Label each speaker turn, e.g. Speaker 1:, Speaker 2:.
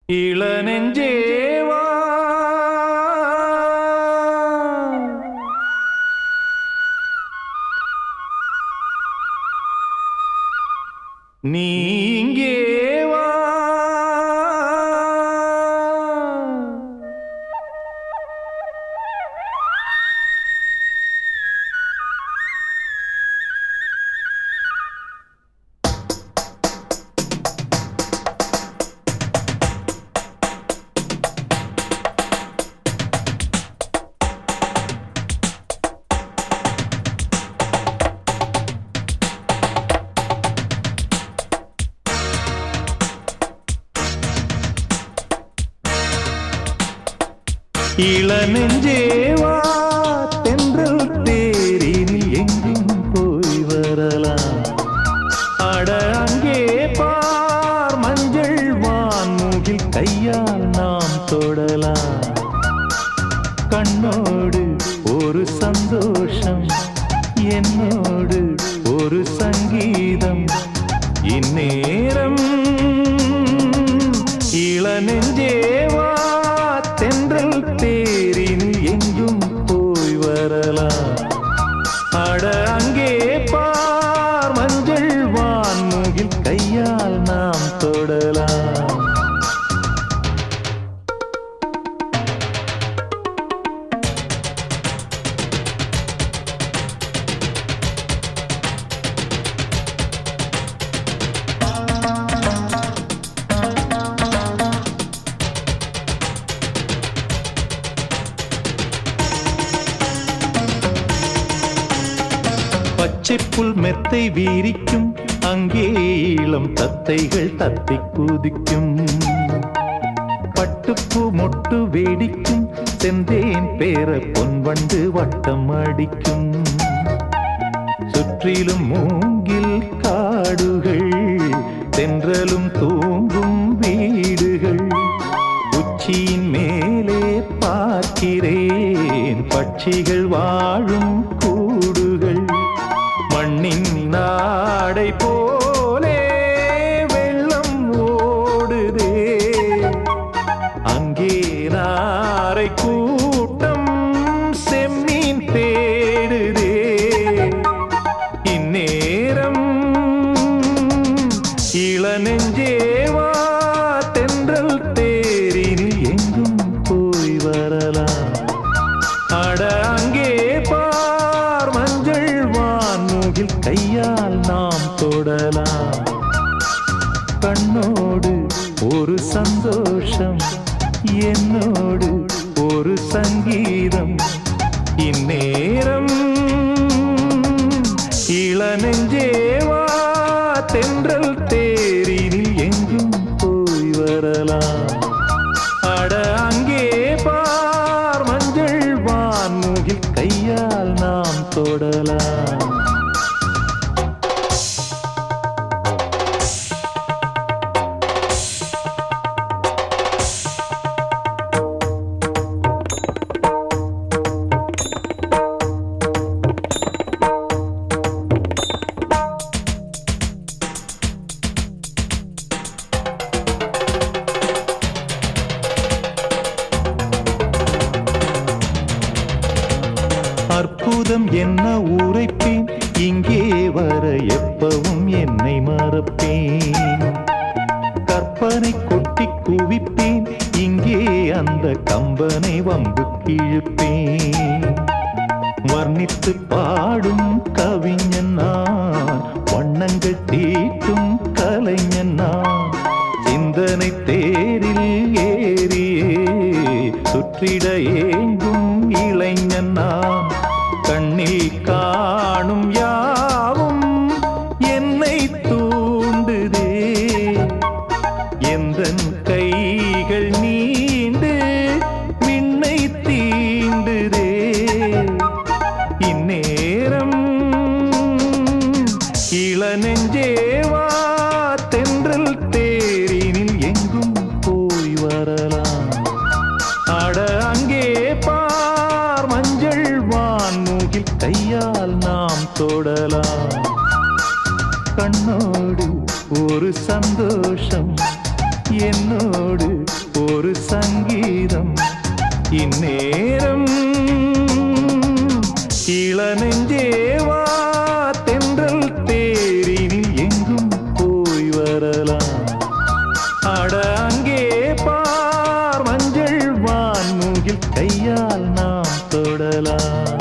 Speaker 1: இளநெஞ்சேவா நீ இங்கே வா இளநெஞ்சேவா தென்றல் தேரினில் எங்கும் போய் வரலாம் அட அங்கே பார் மஞ்சள் வான்மூகில் கையால் நாம் தொடலாம் கண்ணோடு ஒரு சந்தோஷம் என்னோடு ஒரு சங்கீதம் இந்நேரம் இளநெஞ்சேவா தென்றல் தேரின் எங்கும் போய் வரலாம் அட அங்கே பார் மஞ்சள் வான்மூகில் கையால் நாம் தொடலாம் பச்சைப்புல் மெத்தை வீரிக்கும் அங்கே இளம் தத்தைகள் தத்தி குதிக்கும் பட்டுப்பூ மொட்டு வேடிக்கும் செந்தேன் பேர பொன்வண்டு வட்டம் அடிக்கும் சுற்றிலும் மூங்கில் காடுகள் தென்றலும் தூங்கும் வீடுகள் உச்சியின் மேலே பார்க்கிறேன் பட்சிகள் வாழும் கூடுகள் மண்ணின் நாடை போலே வெள்ளம் ஓடுதே அங்கே நாரை கூட்டம் செம்மீன் தேடுதே இந்நேரம் இளநெஞ்சேவா தென்றல் தேரினில் எங்கும் போய் வரலாம் அட அங்கே பார் மஞ்சள் வான்மூகில் கையால் நாம் தொடலாம் கண்ணோடு ஒரு சந்தோஷம் என்னோடு ஒரு சங்கீதம் இந்நேரம் இளநெஞ்சேவா தென்றல் தேரினில் எங்கும் போய் வரலாம் அட அங்கே பார் மஞ்சள் வான்மூகில் கையால் நாம் தொடலாம் அற்புதம் என்ன உரைப்பேன் இங்கே வர எப்பவும் என்னை மறப்பேன் கற்பனை கொட்டி குவிப்பேன் இங்கே அந்த கம்பனை வம்பு கிழிப்பேன் வர்ணித்து பாடும் கவிஞன் நான் வண்ணங்கள் தீட்டும் கலைஞன் நான் சிந்தனை தேரில் ஏறியே சுற்றிட ஏங்கும் இளைஞன் நான் கண்ணில் காணும் யாவும் என்னை தூண்டுதே எந்தன் கைகள் நீண்டு விண்ணை தீண்டுதே இந்நேரம் இளநெஞ்சேவா தென்றல் தேரினில் எங்கும் போய் வரலாம் அட அங்கே பார் மஞ்சள் வான்மூகில் கையால் நாம் தொடலாம் கண்ணோடு ஒரு சந்தோஷம் என்னோடு இளநெஞ்சேவா தென்றல் தேரினில் எங்கும் போய் வரலாம் அட அங்கே பார் மஞ்சள் வான்மூகில் கையால் நாம் தொடலாம்